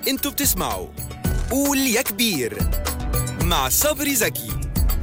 انتوا بتسمعوا قول يا كبير مع صبري زكي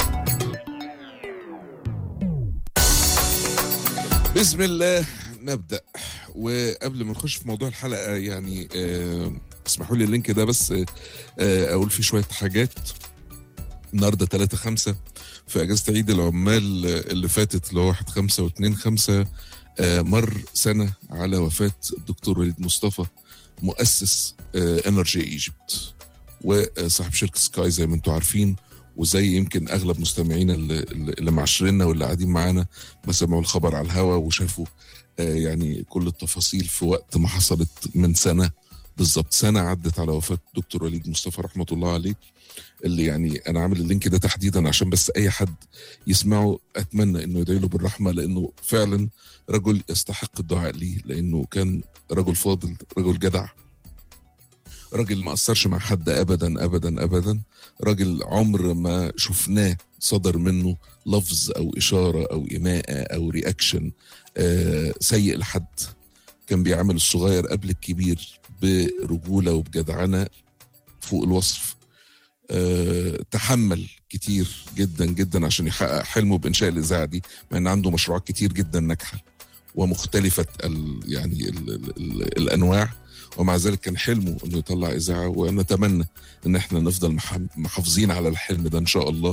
بسم الله نبدا وقبل ما نخش في موضوع الحلقه يعني آه، اسمحوا لي اللينك ده بس آه، آه، اقول فيه شويه حاجات النهارده 3 5 في اجازه عيد العمال آه، اللي فاتت اللي هو 1 5 و2 5 مر سنه على وفاه الدكتور وليد مصطفى مؤسس انرجي ايجيبت وصاحب شركه سكاي زي ما انتم عارفين وزي يمكن اغلب مستمعينا اللي, اللي معاشريننا واللي قاعدين معانا ما سمعوا الخبر على الهوا وشافوا آه، يعني كل التفاصيل في وقت ما حصلت من سنه بالظبط سنه عدت على وفاه دكتور وليد مصطفى رحمه الله عليه اللي يعني انا عامل اللينك ده تحديدا عشان بس اي حد يسمعه اتمنى انه يدعي له بالرحمه لانه فعلا رجل يستحق الدعاء ليه لانه كان رجل فاضل رجل جدع راجل ما أثرش مع حد أبدا أبدا أبدا راجل عمر ما شفناه صدر منه لفظ أو إشارة أو إيماءة أو رياكشن آه سيء لحد كان بيعامل الصغير قبل الكبير برجولة وبجدعنة فوق الوصف آه تحمل كتير جدا جدا عشان يحقق حلمه بإنشاء الإذاعة دي مع إن عنده مشروعات كتير جدا ناجحة ومختلفة ال يعني ال ال ال الأنواع ومع ذلك كان حلمه انه يطلع اذاعه ونتمنى ان احنا نفضل مح- محافظين على الحلم ده ان شاء الله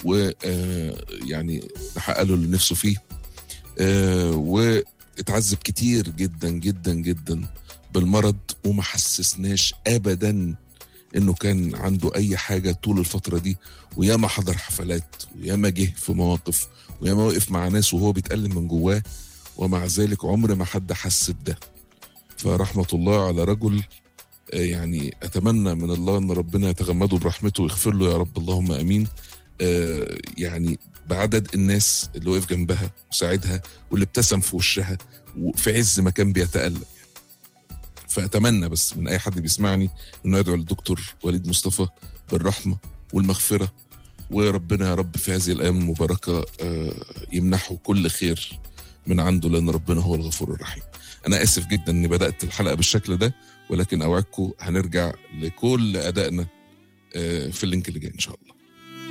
ويعني نحقق له اللي نفسه فيه آه، واتعذب كتير جدا جدا جدا بالمرض وما حسسناش ابدا انه كان عنده اي حاجه طول الفتره دي وياما حضر حفلات وياما جه في مواقف وياما وقف مع ناس وهو بيتألم من جواه ومع ذلك عمر ما حد حس بده فرحمة الله على رجل آه، يعني أتمنى من الله أن ربنا يتغمده برحمته ويغفر له يا رب اللهم أمين آه، يعني بعدد الناس اللي وقف جنبها وساعدها واللي ابتسم في وشها وفي عز ما كان بيتألم فأتمنى بس من أي حد بيسمعني أنه يدعو للدكتور وليد مصطفى بالرحمة والمغفرة وربنا يا رب في هذه الأيام المباركة آه، يمنحه كل خير من عنده لأن ربنا هو الغفور الرحيم انا اسف جدا اني بدات الحلقه بالشكل ده ولكن اوعدكم هنرجع لكل ادائنا آه، في اللينك اللي جاي ان شاء الله